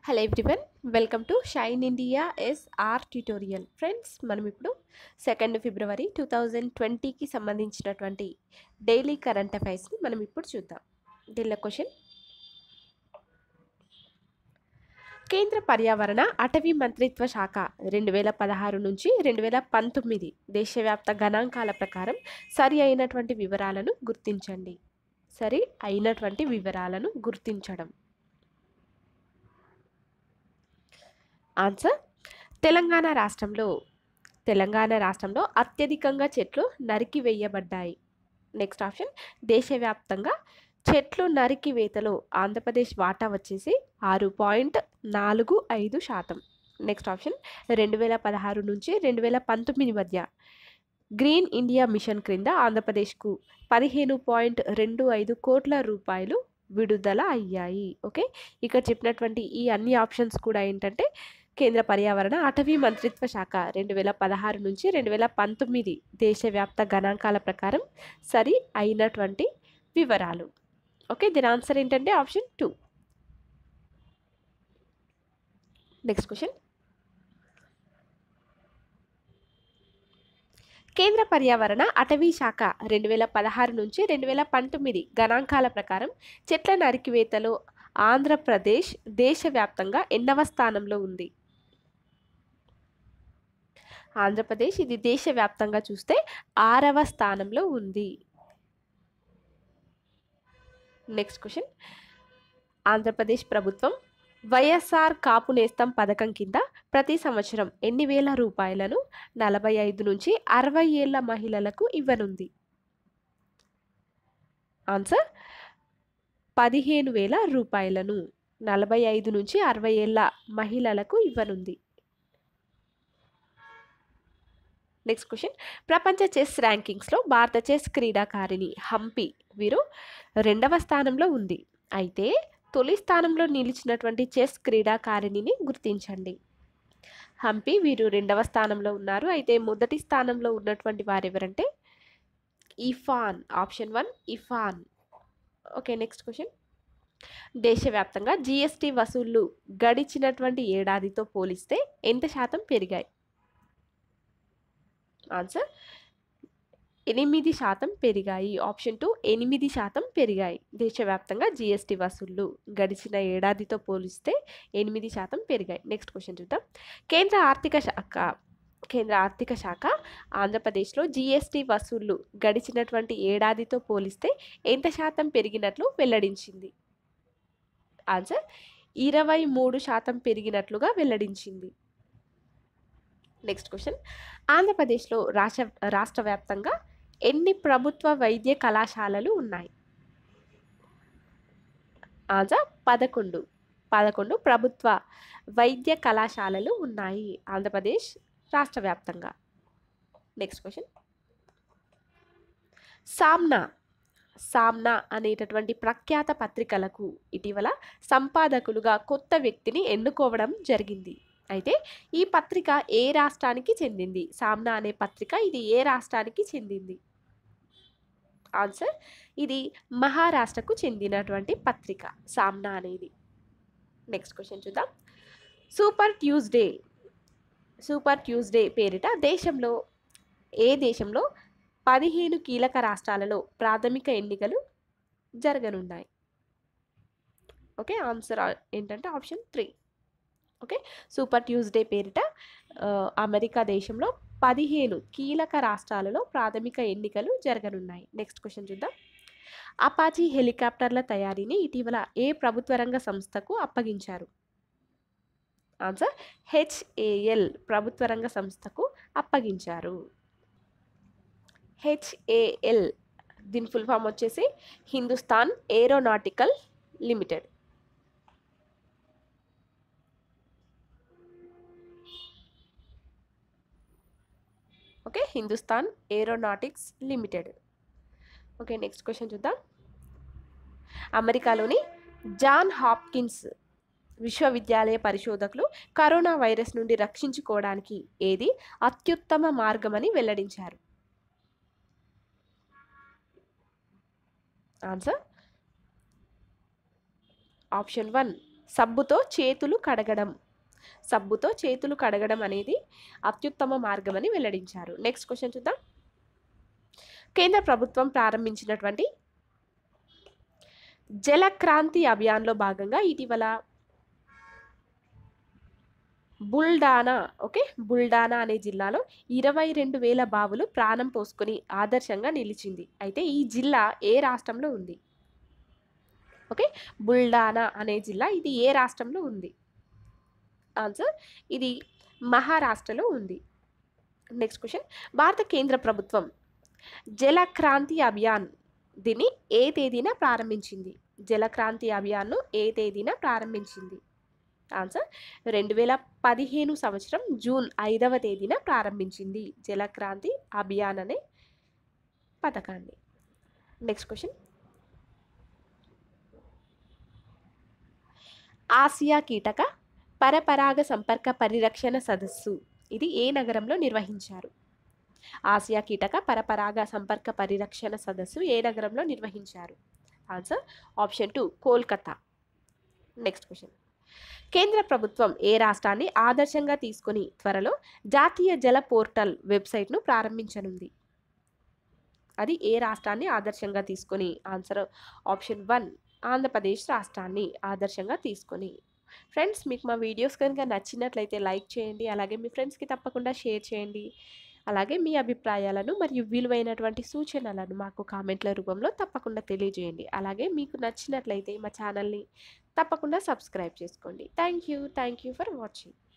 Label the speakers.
Speaker 1: hello everyone welcome to shine India S R tutorial friends మనం ఇప్పుడు second ఫిబ్రవరి two thousand ట్వంటీకి సంబంధించినటువంటి daily current అఫైర్స్ని మనం ఇప్పుడు చూద్దాం దీనిలో క్వశ్చన్ కేంద్ర పర్యావరణ అటవీ మంత్రిత్వ శాఖ రెండు వేల పదహారు నుంచి రెండు వేల పంతొమ్మిది దేశవ్యాప్త గణాంకాల ప్రకారం సరి అయినటువంటి వివరాలను గుర్తించండి సరి అయినటువంటి వివరాలను గుర్తించడం ఆన్సర్ తెలంగాణ రాష్ట్రంలో తెలంగాణ రాష్ట్రంలో అత్యధికంగా చెట్లు నరికివేయబడ్డాయి నెక్స్ట్ ఆప్షన్ దేశవ్యాప్తంగా చెట్లు నరికివేతలో ఆంధ్రప్రదేశ్ వాటా వచ్చేసి ఆరు పాయింట్ నాలుగు ఐదు శాతం నెక్స్ట్ ఆప్షన్ రెండు వేల పదహారు నుంచి రెండు వేల పంతొమ్మిది మధ్య గ్రీన్ ఇండియా మిషన్ క్రింద ఆంధ్రప్రదేశ్కు పదిహేను పాయింట్ రెండు ఐదు కోట్ల రూపాయలు విడుదల అయ్యాయి ఓకే ఇక్కడ చెప్పినటువంటి ఈ అన్ని ఆప్షన్స్ కూడా ఏంటంటే కేంద్ర పర్యావరణ అటవీ మంత్రిత్వ శాఖ రెండు వేల పదహారు నుంచి రెండు వేల పంతొమ్మిది దేశవ్యాప్త గణాంకాల ప్రకారం సరి అయినటువంటి వివరాలు ఓకే దీని ఆన్సర్ ఏంటంటే ఆప్షన్ టూ నెక్స్ట్ క్వశ్చన్ కేంద్ర పర్యావరణ అటవీ శాఖ రెండు వేల పదహారు నుంచి రెండు వేల పంతొమ్మిది గణాంకాల ప్రకారం చెట్ల నరికివేతలో ఆంధ్రప్రదేశ్ దేశవ్యాప్తంగా ఎన్నవ స్థానంలో ఉంది ఆంధ్రప్రదేశ్ ఇది దేశవ్యాప్తంగా చూస్తే ఆరవ స్థానంలో ఉంది నెక్స్ట్ క్వశ్చన్ ఆంధ్రప్రదేశ్ ప్రభుత్వం వైఎస్ఆర్ కాపు నేస్తం పథకం కింద ప్రతి సంవత్సరం ఎన్ని వేల రూపాయలను నలభై ఐదు నుంచి అరవై ఏళ్ల మహిళలకు ఇవ్వనుంది ఆన్సర్ పదిహేను వేల రూపాయలను నలభై ఐదు నుంచి అరవై ఏళ్ల మహిళలకు ఇవ్వనుంది నెక్స్ట్ క్వశ్చన్ ప్రపంచ చెస్ ర్యాంకింగ్స్లో భారత చెస్ క్రీడాకారిణి హంపి వీరు రెండవ స్థానంలో ఉంది అయితే తొలి స్థానంలో నిలిచినటువంటి చెస్ క్రీడాకారిణిని గుర్తించండి హంపి వీరు రెండవ స్థానంలో ఉన్నారు అయితే మొదటి స్థానంలో ఉన్నటువంటి వారు ఎవరంటే Yifan option one Yifan okay next question దేశవ్యాప్తంగా జిఎస్టి వసూళ్లు గడిచినటువంటి ఏడాదితో పోలిస్తే ఎంత శాతం పెరిగాయి ఆన్సర్ ఎనిమిది శాతం పెరిగాయి ఆప్షన్ టూ ఎనిమిది శాతం పెరిగాయి దేశవ్యాప్తంగా జిఎస్టి వసూళ్లు గడిచిన ఏడాదితో పోలిస్తే ఎనిమిది శాతం పెరిగాయి నెక్స్ట్ క్వశ్చన్ చూద్దాం కేంద్ర ఆర్థిక శాఖ కేంద్ర ఆర్థిక శాఖ ఆంధ్రప్రదేశ్లో జిఎస్టి వసూళ్లు గడిచినటువంటి ఏడాదితో పోలిస్తే ఎంత శాతం పెరిగినట్లు వెల్లడించింది ఆన్సర్ ఇరవై మూడు శాతం పెరిగినట్లుగా వెల్లడించింది నెక్స్ట్ క్వశ్చన్ ఆంధ్రప్రదేశ్లో రాష్ట్ర రాష్ట్ర వ్యాప్తంగా ఎన్ని ప్రభుత్వ వైద్య కళాశాలలు ఉన్నాయి ఆన్సర్ పదకొండు పదకొండు ప్రభుత్వ వైద్య కళాశాలలు ఉన్నాయి ఆంధ్రప్రదేశ్ రాష్ట్ర వ్యాప్తంగా నెక్స్ట్ క్వశ్చన్ సామ్నా సామ్నా అనేటటువంటి ప్రఖ్యాత పత్రికలకు ఇటీవల సంపాదకులుగా కొత్త వ్యక్తిని ఎన్నుకోవడం జరిగింది అయితే ఈ పత్రిక ఏ రాష్ట్రానికి చెందింది సామ్నా అనే పత్రిక ఇది ఏ రాష్ట్రానికి చెందింది ఆన్సర్ ఇది మహారాష్ట్రకు చెందినటువంటి పత్రిక సామ్నా అనేది నెక్స్ట్ క్వశ్చన్ చూద్దాం సూపర్ ట్యూస్డే సూపర్ ట్యూస్డే పేరిట దేశంలో ఏ దేశంలో పదిహేను కీలక రాష్ట్రాలలో ప్రాథమిక ఎన్నికలు జరగనున్నాయి ఓకే ఆన్సర్ ఏంటంటే option three okay super Tuesday పేరిట అమెరికా దేశంలో పదిహేను కీలక రాష్ట్రాలలో ప్రాథమిక ఎన్నికలు జరగనున్నాయి నెక్స్ట్ క్వశ్చన్ చూద్దాం అపాచీ హెలికాప్టర్ల తయారీని ఇటీవల ఏ ప్రభుత్వ రంగ సంస్థకు అప్పగించారు ఆన్సర్ హెచ్ఏఎల్ ప్రభుత్వ రంగ సంస్థకు అప్పగించారు హెచ్ఏఎల్ దీని ఫుల్ ఫామ్ వచ్చేసి Hindustan aeronautical limited okay Hindustan aeronautics limited okay next question చూద్దాం అమెరికాలోని జాన్ హాప్కిన్స్ విశ్వవిద్యాలయ పరిశోధకులు కరోనా వైరస్ నుండి రక్షించుకోవడానికి ఏది అత్యుత్తమ మార్గమని వెల్లడించారు ఆన్సర్ ఆప్షన్ వన్ సబ్బుతో చేతులు కడగడం సబ్బుతో చేతులు కడగడం అనేది అత్యుత్తమ మార్గం అని వెల్లడించారు నెక్స్ట్ క్వశ్చన్ చూద్దాం కేంద్ర ప్రభుత్వం ప్రారంభించినటువంటి జలక్రాంతి అభియాన్లో భాగంగా ఇటీవల బుల్డానా ఓకే బుల్డానా అనే జిల్లాలో ఇరవై రెండు వేల బావులు ప్రాణం పోసుకొని ఆదర్శంగా నిలిచింది అయితే ఈ జిల్లా ఏ రాష్ట్రంలో ఉంది ఓకే బుల్డానా అనే జిల్లా ఇది ఏ రాష్ట్రంలో ఉంది ఆన్సర్ ఇది మహారాష్ట్రలో ఉంది నెక్స్ట్ క్వశ్చన్ భారత కేంద్ర ప్రభుత్వం జలక్రాంతి అభియాన్ దీన్ని ఏ తేదీన ప్రారంభించింది జలక్రాంతి అభియాన్ను ఏ తేదీన ప్రారంభించింది ఆన్సర్ రెండు వేల పదిహేను సంవత్సరం జూన్ ఐదవ తేదీన ప్రారంభించింది జలక్రాంతి అభియాన్ అనే పథకాన్ని నెక్స్ట్ క్వశ్చన్ ఆసియా కీటక పరపరాగ సంపర్క పరిరక్షణ సదస్సు ఇది ఏ నగరంలో నిర్వహించారు ఆసియా కీటక పరపరాగ సంపర్క పరిరక్షణ సదస్సు ఏ నగరంలో నిర్వహించారు answer option two Kolkata next question కేంద్ర ప్రభుత్వం ఏ రాష్ట్రాన్ని ఆదర్శంగా తీసుకొని త్వరలో జాతీయ జల పోర్టల్ వెబ్సైట్ను ప్రారంభించనుంది అది ఏ రాష్ట్రాన్ని ఆదర్శంగా తీసుకొని ఆన్సర్ ఆప్షన్ వన్ ఆంధ్రప్రదేశ్ రాష్ట్రాన్ని ఆదర్శంగా తీసుకొని ఫ్రెండ్స్ మీకు మా వీడియోస్ కనుక నచ్చినట్లయితే లైక్ చేయండి అలాగే మీ ఫ్రెండ్స్కి తప్పకుండా షేర్ చేయండి అలాగే మీ అభిప్రాయాలను మరియు విలువైనటువంటి సూచనలను మాకు కామెంట్ల రూపంలో తప్పకుండా తెలియజేయండి అలాగే మీకు నచ్చినట్లయితే మా ఛానల్ని తప్పకుండా సబ్స్క్రైబ్ చేసుకోండి thank you thank you for watching